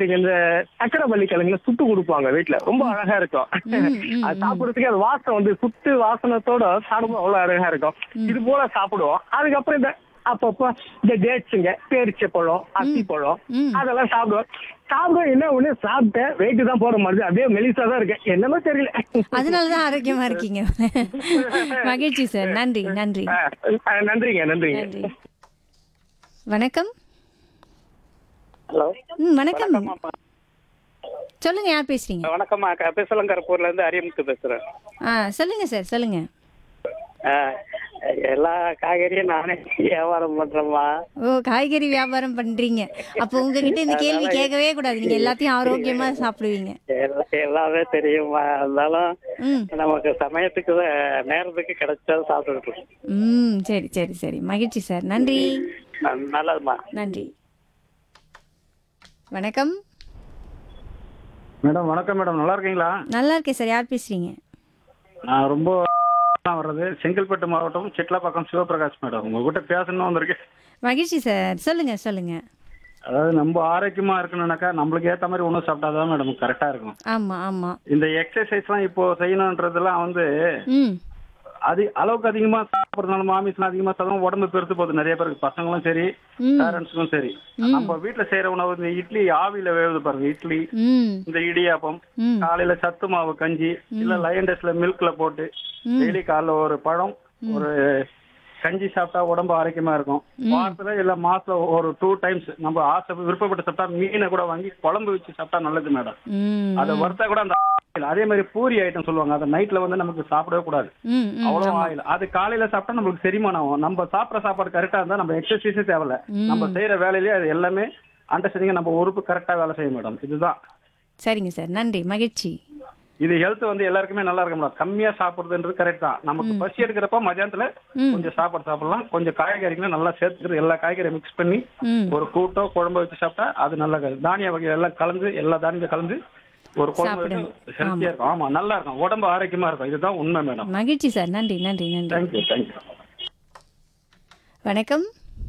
பாத்தீங்க இந்த சக்கரவள்ளி கிழங்குல சுட்டு கொடுப்பாங்க வீட்டுல ரொம்ப அழகா இருக்கும் ம், ம், அது சாப்பிடுறதுக்கு அது வாசம் வந்து சுட்டு வாசனத்தோட சாப்பிடும்போது அவ்வளவு அழகா இருக்கும் இது போல சாப்பிடுவோம் அதுக்கப்புறம் இந்த அப்பப்போ இந்த டேட்ஸுங்க பேரிச்சை பழம் அத்தி பழம் ம். அதெல்லாம் சாப்பிடுவோம் சாப்பிடுவோம் என்ன ஒண்ணு சாப்பிட்டேன் வெயிட் தான் போற மாதிரி அப்படியே மெலிசா தான் இருக்கேன் என்னமோ தெரியல அதனாலதான் ஆரோக்கியமா இருக்கீங்க மகிழ்ச்சி சார் நன்றி நன்றி ஆ, ஆ, நன்றிங்க நன்றிங்க நன்றி வணக்கம் ஹலோ ம் வணக்கம் சொல்லுங்க யார் பேசுறீங்க வணக்கம்மா கபிசலங்கரப்பூர்ல இருந்து அரியமுத்து பேசுறேன் ஆ சொல்லுங்க சார் சொல்லுங்க ஆ, எல்லா காய்கறியும் நானே வியாபாரம் பண்றேம்மா ஓ காய்கறி வியாபாரம் பண்றீங்க அப்போ உங்ககிட்ட இந்த கேள்வி கேட்கவே கூடாது நீங்க எல்லாத்தையும் ஆரோக்கியமா சாப்பிடுவீங்க எல்லா- எல்லாமே தெரியுமா இருந்தாலும் ம் நமக்கு சமயத்துக்கு தான் நேரத்துக்கு கிடைச்சது சாப்பிட்டுட்டு இருக்கோம். ம் சரி சரி சரி மகிழ்ச்சி சார் நன்றி ந- நல்லதும்மா நன்றி வணக்கம் மேடம் வணக்கம் மேடம் நல்லா இருக்கீங்களா நல்லா இருக்கேன் சார் யார் பேசுறீங்க நான் ரொம்ப தான் வர்றது செங்கல்பட்டு மாவட்டம் சிட்லாப்பாக்கம் சிவபிரகாஷ் மேடம் உங்ககிட்ட பேசணும்னு வந்திருக்கேன் மகிழ்ச்சி சார் சொல்லுங்க சொல்லுங்க அதாவது நம்ம ஆரோக்கியமா இருக்கணும்னாக்கா நம்மளுக்கு ஏத்த மாதிரி உணவு சாப்பிட்டாதான் மேடம் கரெக்டா இருக்கும் ஆமா ஆமா இந்த எக்ஸசைஸ்லாம் இப்போ செய்யணுன்றதெல்லாம் வந்து ம் அது அளவுக்கு அதிகமா சாப்பிட்றதுனால மாமிசம் அதிகமா சாப்பிடும் உடம்பு பெருத்து போகுது நிறைய பேருக்கு பசங்களும் சரி ம். பேரண்ட்ஸுக்கும் சரி நம்ம வீட்டுல செய்யற உணவு இந்த இட்லி ஆவியில வேவுது பாருங்க இட்லி ம் இந்த இடியாப்பம் ம் காலையில சத்து மாவு கஞ்சி இல்ல லயன்டஸ்ல மில்க்ல போட்டு டெய்லி காலைல ஒரு பழம் ஒரு கஞ்சி சாப்பிட்டா உடம்பு ஆரோக்கியமா இருக்கும் வாரத்துல இல்ல மாசத்துல ஒரு டூ டைம்ஸ் நம்ம ஆசை விருப்பப்பட்டு சாப்பிட்டா மீனை கூட வாங்கி குழம்பு வச்சு சாப்பிட்டா நல்லது மேடம் ம் அதை வறுத்தா கூட அந்த oil. அதே மாதிரி பூரி ஐட்டம் சொல்லுவாங்க அதை நைட்ல வந்து நமக்கு சாப்பிடவே கூடாது ம் ம் அவ்வளவு ஆயில் அது காலையில சாப்பிட்டா நம்மளுக்கு செரிமானம் ஆகும் நம்ம சாப்பிட்ற சாப்பாடு கரெக்டா இருந்தா நம்ம எக்ஸசைஸே தேவையில்ல நம்ம செய்யற வேலையிலேயே அது எல்லாமே அண்டர்ஸ்டாண்டிங்க நம்ம உறுப்பு கரெக்டா வேலை செய்யும் மேடம் இதுதான் சரிங்க சார் நன்றி மகிழ்ச்சி இது ஹெல்த் வந்து எல்லாருக்குமே நல்லா இருக்க முடியும் கம்மியா சாப்பிடுறதுன்றது கரெக்ட் தான் நமக்கு பசி எடுக்கிறப்ப மத்தியானத்துல கொஞ்சம் சாப்பாடு சாப்பிடலாம் கொஞ்சம் காய்கறிகளை நல்லா சேர்த்துக்கிறது எல்லா காய்கறியும் மிக்ஸ் பண்ணி ம் ஒரு கூட்டோ குழம்பு வச்சு சாப்பிட்டா அது நல்ல காய். தானிய வகை எல்லாம் கலந்து எல்லா தானியம் கலந்து ஒரு குழம்பு சாப்பிடுங்க. ஹெல்த்தியா இருக்கும் ஆமா நல்லா இருக்கும் உடம்பு ஆரோக்கியமா இருக்கும் இதுதான் உண்மை மேடம் மகிழ்ச்சி சார் நன்றி நன்றி நன்றி தேங்க்யூ தேங்க்யூ வணக்கம்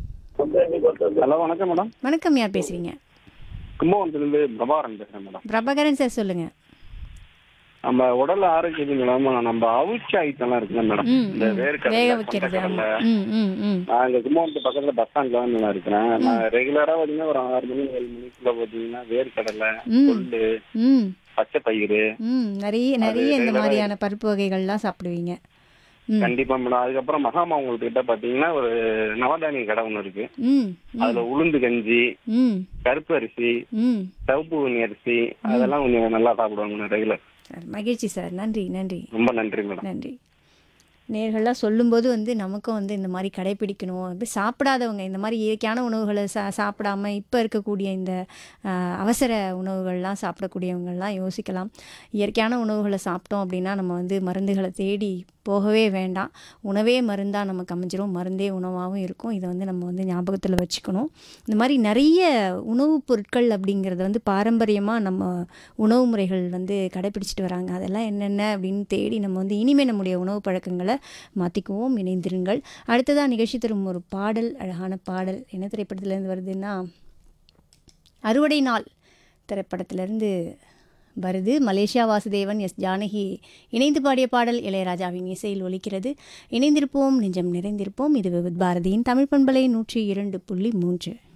ஹலோ வணக்கம் மேடம் வணக்கம் யார் பேசுறீங்க கும்பகோணத்துலேருந்து பிரபாகரன் பேசுறேன் மேடம் பிரபாகரன் சார் சொல்லுங்க நம்ம உடல் ஆரோக்கியத்துக்கு இல்லாம நம்ம அவிச்ச ஐட்டம்லாம் இருக்குல்ல மேடம் ம் இந்த ம். வேர்க்கடலை வேக வைக்கிறது ஆமா கொண்டைக்கடலை. ம் ம் ம் நான் இங்க கும்பகோணத்து பக்கத்துல பஸ் ஸ்டாண்ட்ல வந்து நான் இருக்கிறேன் நான் ரெகுலரா பாத்தீங்கன்னா ஒரு ஆறு மணி ஏழு மணிக்குள்ள பாத்தீங்கன்னா வேர்க்கடலை ம். கொள்ளு ம் பச்சை பயிறு ம் நிறைய நிறைய இந்த மாதிரியான பருப்பு வகைகள்லாம் சாப்பிடுவீங்க ம் கண்டிப்பா மேடம் அதுக்கப்புறம் மகாமா உங்களுக்கு கிட்ட பாத்தீங்கன்னா ஒரு நவதானிய கடை ஒண்ணு இருக்கு ம் அதுல உளுந்து கஞ்சி ம் கருப்பு அரிசி ம் சிவப்பு உண்ணி அரிசி அதெல்லாம் கொஞ்சம் நல்லா சாப்பிடுவாங்க ரெகுலர் சார் மகிழ்ச்சி சார் நன்றி நன்றி ரொம்ப நன்றி மேடம் நன்றி நேர்கள்லாம் சொல்லும்போது வந்து நமக்கும் வந்து இந்த மாதிரி கடைப்பிடிக்கணும் அப்படி சாப்பிடாதவங்க இந்த மாதிரி இயற்கையான உணவுகளை சா சாப்பிடாம இப்போ இருக்கக்கூடிய இந்த ஆஹ், அவசர உணவுகள்லாம் சாப்பிடக்கூடியவங்கள்லாம் யோசிக்கலாம் இயற்கையான உணவுகளை சாப்பிட்டோம் அப்படின்னா நம்ம வந்து மருந்துகளை தேடி போகவே வேண்டாம் உணவே மருந்தாக நமக்கு அமைஞ்சிரும் மருந்தே உணவாகவும் இருக்கும் இதை வந்து நம்ம வந்து ஞாபகத்தில் வச்சுக்கணும் இந்த மாதிரி நிறைய உணவுப் பொருட்கள் அப்படிங்கிறது வந்து பாரம்பரியமாக நம்ம உணவு முறைகள் வந்து கடைப்பிடிச்சிட்டு வராங்க அதெல்லாம் என்னென்ன அப்படின்னு தேடி நம்ம வந்து இனிமேல் நம்முடைய உணவு பழக்கங்களை மாற்றிக்குவோம் இணைந்திருங்கள் அடுத்ததாக நிகழ்ச்சி தரும் ஒரு பாடல் அழகான பாடல் என்ன திரைப்படத்துலேருந்து வருதுன்னா அறுவடை நாள் திரைப்படத்திலிருந்து வருது மலேசியா வாசுதேவன் எஸ் ஜானகி இணைந்து பாடிய பாடல் இளையராஜாவின் இசையில் ஒலிக்கிறது இணைந்திருப்போம் நெஞ்சம் நிறைந்திருப்போம் இது விவித் பாரதியின் தமிழ் பண்பலை நூற்றி இரண்டு புள்ளி மூன்று